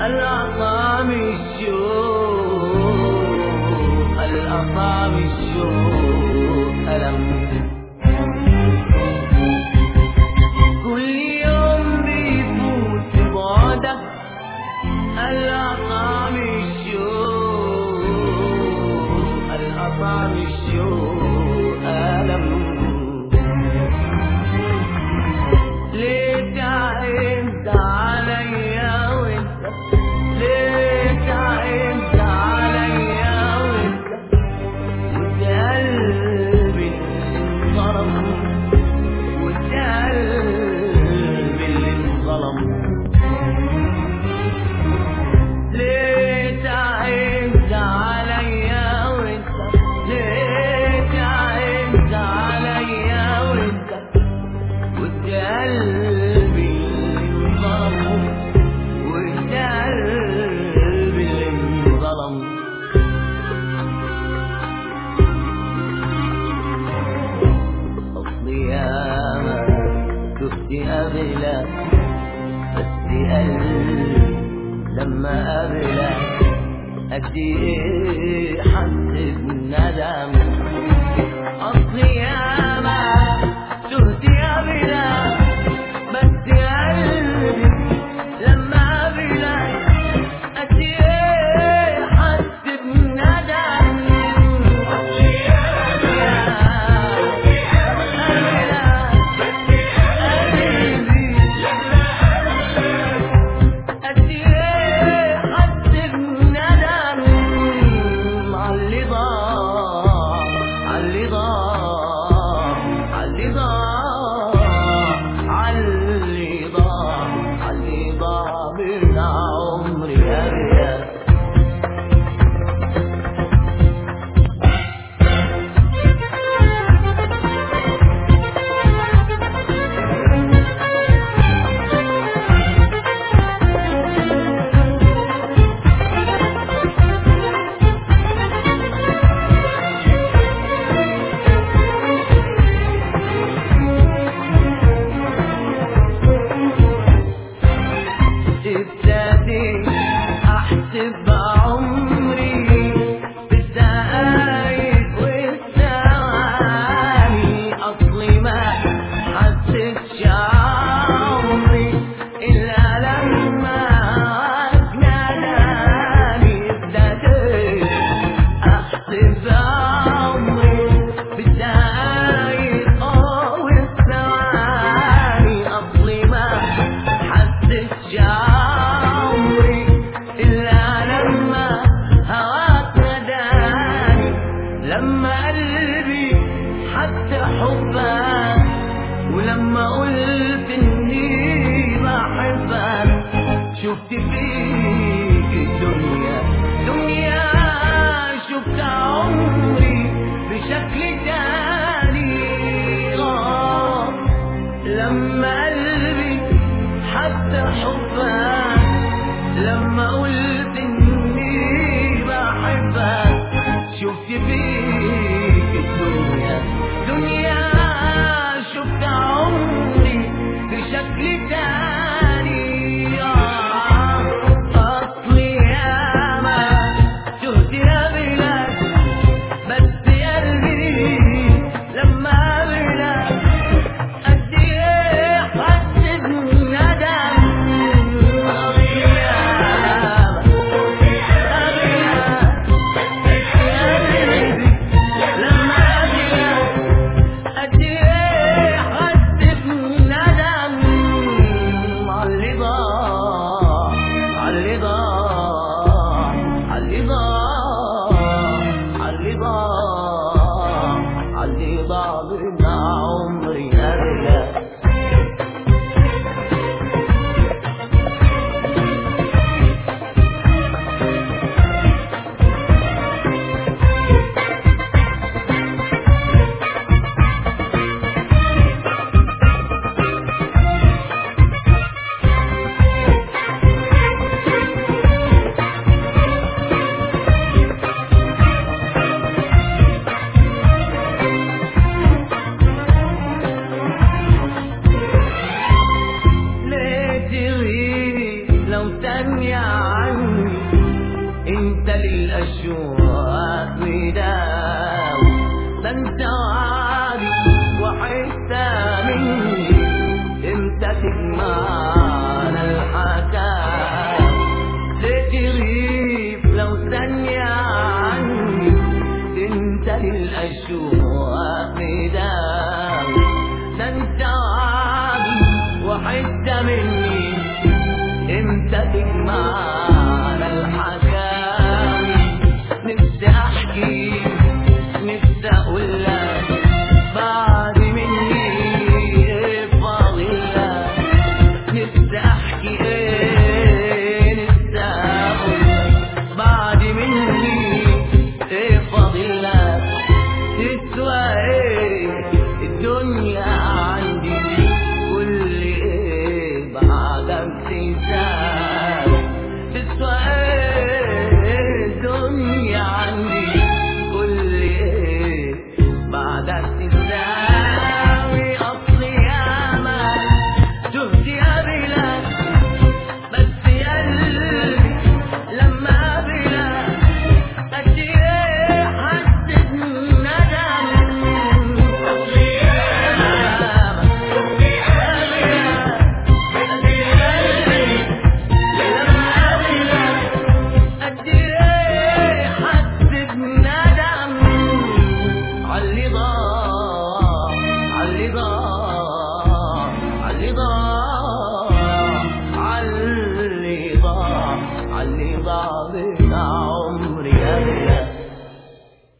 الأطعم الشوق الأطعم الشوق ألم كل يوم بيفوت بعدك الأطعم الشوق الأطعم الشوق ألم ليه تعبت عليا وانت ليه تعبت عليا وانت وانت قلبي انظلم وانت قلبي اللي انظلم ليه تعبت عليا وانت ليه تعبت عليا وانت وانت قلبي اللي انظلم وانت قلبي اللي انظلم اصلي ياما شفت قبلك بس قلبي لما قابلك قد ايه حس بندم اصلي ياما شفت قبلك بس قلبي لما قابلك قد ايه حس بندم اصلي عمري أبيض ابتدي احسب عمري بالدقايق والثواني اصلي ما حسيتش عمري الا لما ناداني ابتدي احسب عمري بالدقايق والثواني اصلي ما حسيتش عمري إلا لما هواك نداني لما قلبي حتى حبك ولما قلت إني بحبك شفت فيك الدنيا دنيا شفت عمري بشكل تاني آه لما قلبي حتى حبك لما قلت اني بحبك شفت فيك الدنيا دنيا شفت عمري بشكل تاني آه، اصلي ياما شفت يا بلاد بس قلبي لما قابلك قد ايه حسيت بندم أغياب أغياب يا قلبي لو ثانية عني انت للأشواق مداوي ده انت وعدي وحتة مني امتى تجمعنا الحكاية تغيب لو ثانية عني انت للأشواق مداوي ده انت وعدي وحتة مني امتى تجمعنا الحكاوي نفسي احكي نفسي اقول لك بعد مني ايه فاضل لك نفسي احكي ايه نفسي اقول لك بعد مني ايه فاضل لك تسوى ايه الدنيا عندي كل ايه بعدك تنسى